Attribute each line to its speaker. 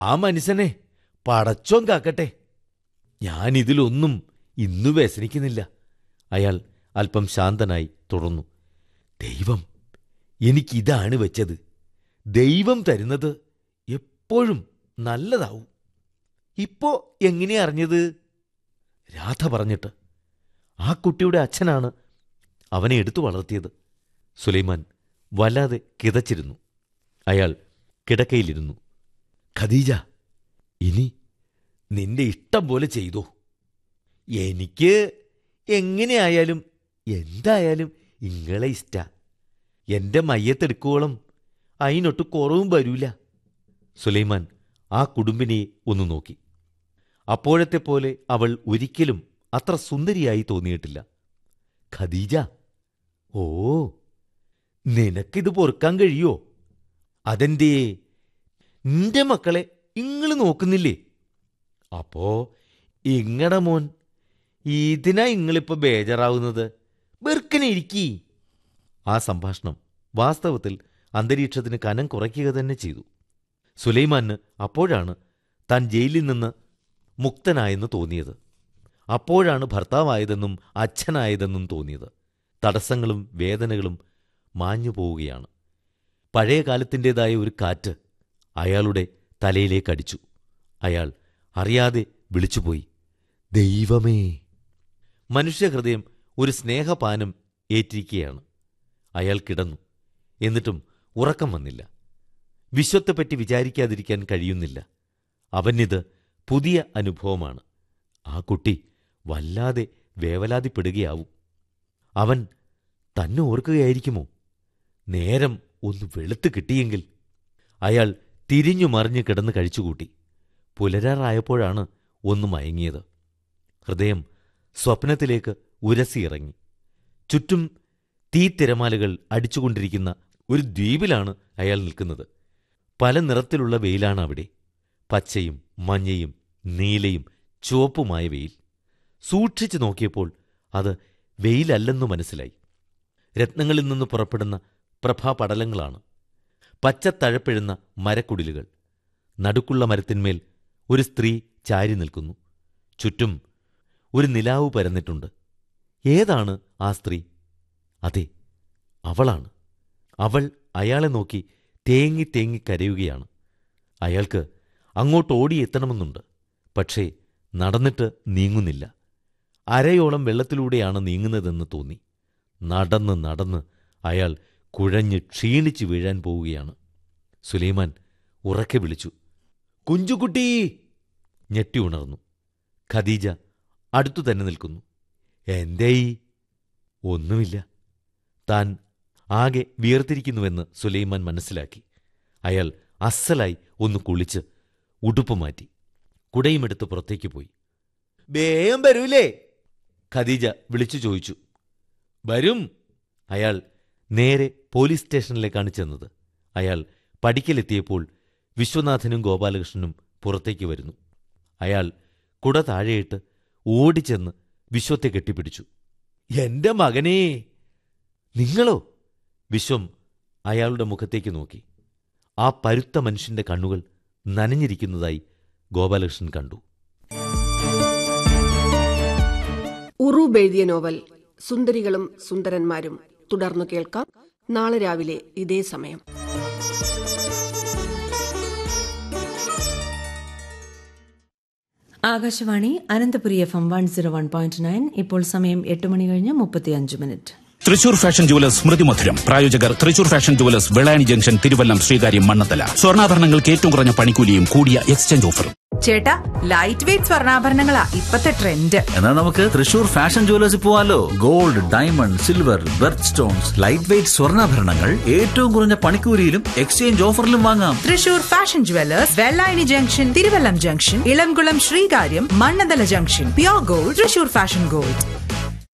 Speaker 1: ആ മനുഷ്യനെ പടച്ചോൻ കാക്കട്ടെ ഞാനിതിലൊന്നും ഇന്നു വ്യസനിക്കുന്നില്ല അയാൾ അല്പം ശാന്തനായി തുടർന്നു ദൈവം എനിക്കിതാണ് വെച്ചത് ദൈവം തരുന്നത് എപ്പോഴും നല്ലതാവും ഇപ്പോ എങ്ങനെ അറിഞ്ഞത് രാധ പറഞ്ഞിട്ട് ആ കുട്ടിയുടെ അച്ഛനാണ് അവനെ എടുത്തു വളർത്തിയത് സുലൈമാൻ വല്ലാതെ കിതച്ചിരുന്നു അയാൾ കിടക്കയിലിരുന്നു ഖദീജ ഇനി നിന്റെ ഇഷ്ടം പോലെ ചെയ്തോ എനിക്ക് എങ്ങനെയായാലും എന്തായാലും ഇങ്ങളെ ഇഷ്ട എന്റെ മയ്യത്തെടുക്കോളം അതിനൊട്ട് കുറവും വരൂല സുലൈമാൻ ആ കുടുംബിനെ ഒന്ന് നോക്കി അപ്പോഴത്തെ പോലെ അവൾ ഒരിക്കലും അത്ര സുന്ദരിയായി തോന്നിയിട്ടില്ല ഖദീജ ഓ നിനക്കിത് പൊറുക്കാൻ കഴിയോ അതെന്തേ നിന്റെ മക്കളെ ഇങ്ങള് നോക്കുന്നില്ലേ അപ്പോ ഇങ്ങടെ മോൻ ഇതിനാ ഇങ്ങളിപ്പോ ബേജാറാവുന്നത് വെറുക്കനെ ഇരിക്കീ ആ സംഭാഷണം വാസ്തവത്തിൽ അന്തരീക്ഷത്തിന് കനം കുറയ്ക്കുക തന്നെ ചെയ്തു സുലൈമാന് അപ്പോഴാണ് താൻ ജയിലിൽ നിന്ന് മുക്തനായെന്ന് തോന്നിയത് അപ്പോഴാണ് ഭർത്താവായതെന്നും അച്ഛനായതെന്നും തോന്നിയത് തടസ്സങ്ങളും വേദനകളും മാഞ്ഞു പോവുകയാണ് പഴയ കാലത്തിൻ്റെതായ ഒരു കാറ്റ് അയാളുടെ തലയിലേക്ക് അടിച്ചു അയാൾ അറിയാതെ വിളിച്ചുപോയി ദൈവമേ മനുഷ്യഹൃദയം ഒരു സ്നേഹപാനം ഏറ്റിരിക്കുകയാണ് അയാൾ കിടന്നു എന്നിട്ടും ഉറക്കം വന്നില്ല വിശ്വത്തെപ്പറ്റി വിചാരിക്കാതിരിക്കാൻ കഴിയുന്നില്ല അവനിത് പുതിയ അനുഭവമാണ് ആ കുട്ടി വല്ലാതെ വേവലാതിപ്പെടുകയാവും അവൻ തന്നെ ഓർക്കുകയായിരിക്കുമോ നേരം ഒന്ന് വെളുത്ത് കിട്ടിയെങ്കിൽ അയാൾ തിരിഞ്ഞു മറിഞ്ഞ് കിടന്ന് കഴിച്ചുകൂട്ടി പുലരാറായപ്പോഴാണ് ഒന്ന് മയങ്ങിയത് ഹൃദയം സ്വപ്നത്തിലേക്ക് ഉരസിയിറങ്ങി ചുറ്റും തീത്തിരമാലകൾ അടിച്ചുകൊണ്ടിരിക്കുന്ന ഒരു ദ്വീപിലാണ് അയാൾ നിൽക്കുന്നത് പല നിറത്തിലുള്ള വെയിലാണ് അവിടെ പച്ചയും മഞ്ഞയും നീലയും ചുവപ്പുമായ വെയിൽ സൂക്ഷിച്ചു നോക്കിയപ്പോൾ അത് വെയിലല്ലെന്നു മനസ്സിലായി രത്നങ്ങളിൽ നിന്ന് പുറപ്പെടുന്ന പ്രഭാപടലങ്ങളാണ് പച്ചത്തഴപ്പിഴുന്ന മരക്കുടിലുകൾ നടുക്കുള്ള മരത്തിന്മേൽ ഒരു സ്ത്രീ ചാരി നിൽക്കുന്നു ചുറ്റും ഒരു നിലാവ് പരന്നിട്ടുണ്ട് ഏതാണ് ആ സ്ത്രീ അതെ അവളാണ് അവൾ അയാളെ നോക്കി തേങ്ങി തേങ്ങി കരയുകയാണ് അയാൾക്ക് അങ്ങോട്ട് ഓടിയെത്തണമെന്നുണ്ട് പക്ഷേ നടന്നിട്ട് നീങ്ങുന്നില്ല അരയോളം വെള്ളത്തിലൂടെയാണ് നീങ്ങുന്നതെന്ന് തോന്നി നടന്ന് നടന്ന് അയാൾ കുഴഞ്ഞ് ക്ഷീണിച്ചു വീഴാൻ പോവുകയാണ് സുലൈമാൻ ഉറക്കെ വിളിച്ചു കുഞ്ചുകുട്ടി ഞെട്ടി ഉണർന്നു ഖദീജ അടുത്തു തന്നെ നിൽക്കുന്നു എന്തേയി ഒന്നുമില്ല താൻ ആകെ വിയർത്തിരിക്കുന്നുവെന്ന് സുലൈമാൻ മനസ്സിലാക്കി അയാൾ അസ്സലായി ഒന്ന് കുളിച്ച് ഉടുപ്പ് മാറ്റി കുടയുമെടുത്ത് പുറത്തേക്ക് പോയി വേഗം വരൂലേ ഖദീജ വിളിച്ചു ചോദിച്ചു വരും അയാൾ നേരെ പോലീസ് സ്റ്റേഷനിലേക്കാണ് ചെന്നത് അയാൾ പടിക്കലെത്തിയപ്പോൾ വിശ്വനാഥനും ഗോപാലകൃഷ്ണനും പുറത്തേക്ക് വരുന്നു അയാൾ കുട താഴെയിട്ട് ഓടിച്ചെന്ന് വിശ്വത്തെ കെട്ടിപ്പിടിച്ചു എന്റെ മകനേ നിങ്ങളോ വിശ്വം അയാളുടെ മുഖത്തേക്ക് നോക്കി ആ പരുത്ത മനുഷ്യന്റെ കണ്ണുകൾ നനഞ്ഞിരിക്കുന്നതായി ഗോപാലകൃഷ്ണൻ കണ്ടു
Speaker 2: ഉറൂബ് എഴുതിയ നോവൽ സുന്ദരികളും സുന്ദരന്മാരും തുടർന്നു കേൾക്കാം നാളെ രാവിലെ ഇതേ സമയം
Speaker 3: Akashvani Ananthapuri F M one zero one point nine ഇപ്പോൾ സമയം എട്ട് മണി കഴിഞ്ഞ് മുപ്പത്തിയഞ്ച് മിനിറ്റ്
Speaker 4: തൃശൂർ ഫാഷൻ ജുവലേഴ്സ് സ്മൃതി മധുരം പ്രായോജകർ Thrissur fashion jewellers Velani junction Thiruvallam Sreekaryam Mannanthala സ്വർണ്ണാഭരണങ്ങൾക്ക് ഏറ്റവും കുറഞ്ഞ പണിക്കൂലിയും കൂടിയ എക്സ്ചേഞ്ച് ഓഫറും
Speaker 5: ചേട്ടാ ലൈറ്റ് വെയിറ്റ് സ്വർണ്ണാഭരണങ്ങളാ ഇപ്പത്തെ ട്രെൻഡ്
Speaker 6: എന്നാൽ നമുക്ക് തൃശൂർ ഫാഷൻ ജുവലേഴ്സിൽ പോവാലോ gold diamond silver birth stones light weight സ്വർണ്ണാഭരണങ്ങൾ ഏറ്റവും കുറഞ്ഞ പണിക്കൂലിയിലും എക്സ്ചേഞ്ച് ഓഫറിലും വാങ്ങാം
Speaker 5: Thrissur fashion Jewellers Vellayani junction Thiruvallam junction Elamkulam Sreekaryam Mannanthala junction pure gold Thrissur Fashion gold